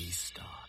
restart.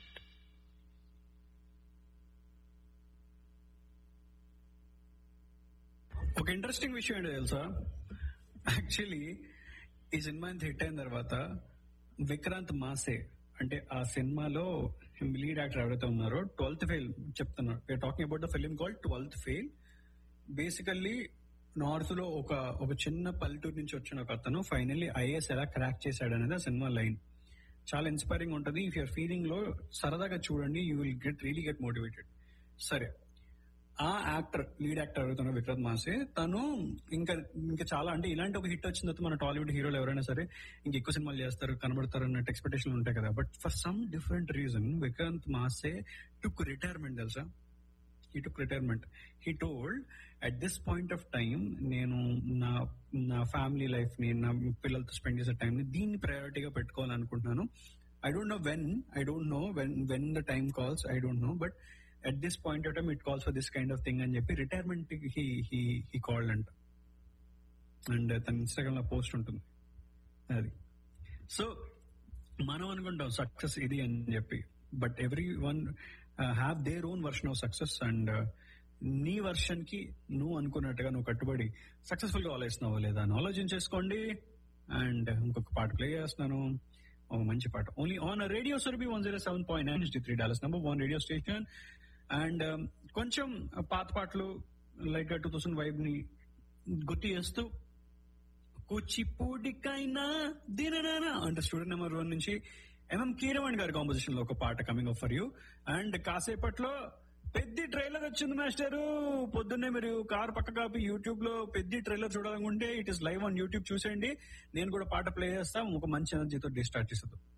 ఒక interesting విషయం ఏంటో తెలుసా యాక్చువల్లీ ఈ సినిమా ఇంత హిట్ అయిన తర్వాత విక్రాంత్ మాసే అంటే ఆ సినిమాలో లీడ్ యాక్టర్ ఎవరైతే ఉన్నారో ట్వెల్త్ ఫెయిల్ చెప్తున్నారు we're talking about the film called twelfth fail basically north లో ఒక ఒక చిన్న పల్లెటూరు నుంచి వచ్చిన ఒక అతను ఫైనల్లీ ఐఏఎస్ ఎలా క్రాక్ చేశాడు అనేది ఆ సినిమా లైన్ చాలా ఇన్స్పైరింగ్ ఉంటది ఇఫ్ యూర్ ఫీలింగ్ లో సరదాగా చూడండి you will get really get motivated సరే ఆ యాక్టర్ లీడ్ యాక్టర్ అవుతున్న విక్రత్ మాసే తను ఇంకా ఇంకా చాలా అంటే ఇలాంటి ఒక హిట్ వచ్చిన తర్వాత మన టాలీవుడ్ హీరోలు ఎవరైనా సరే ఇంకా ఎక్కువ సినిమాలు చేస్తారు కనబడతారు అన్నట్టు ఎక్స్పెక్టేషన్ ఉంటాయి కదా but for some different reason Vikrant Massey took retirement తెలుసా he took retirement he told at this point of time నేను నా నా ఫ్యామిలీ లైఫ్ ని నా పిల్లలతో స్పెండ్ చేసే టైం ని దీన్ని ప్రయారిటీగా పెట్టుకోవాలనుకుంటున్నాను I don't know when I don't know when when the time calls I don't know but at this point of time it calls for this kind of thing అని చెప్పి retirement he he he called అంట and తన Instagram లో post ఉంటుంది అది so మనం అనుకుంటాం success ఇది అని చెప్పి but every one have their own version of success and నీ వర్షన్ కి నువ్వు అనుకున్నట్టుగా నువ్వు కట్టుబడి సక్సెస్ఫుల్ గా ఆలోచిస్తున్నావా లేదా అని ఆలోచించేసుకోండి అండ్ ఇంకొక పాట ప్లే చేస్తున్నాను ఒక మంచి పాట only on radio Surabhi one zero seven point nine three dollars number one radio station and కొంచెం పాత పాటలు లైక్ టూ థౌసండ్ వైబ్ ని గుర్తు చేస్తూ కూచిపూడికైనా దిననా అంటే స్టూడెంట్ నెంబర్ వన్ నుంచి ఎంఎం కీరవాణి గారి కాంపోజిషన్ లో ఒక పాట coming up for you and కాసేపట్లో పెద్ద ట్రైలర్ వచ్చింది మాస్టర్ పొద్దున్నే మీరు కార్ పక్క కాపి యూట్యూబ్ లో పెద్ద ట్రైలర్ చూడాలనుకుంటే it is live on YouTube చూసేయండి నేను కూడా పాట ప్లే చేస్తా ఒక మంచి ఎనర్జీతో స్టార్ట్ చేసేది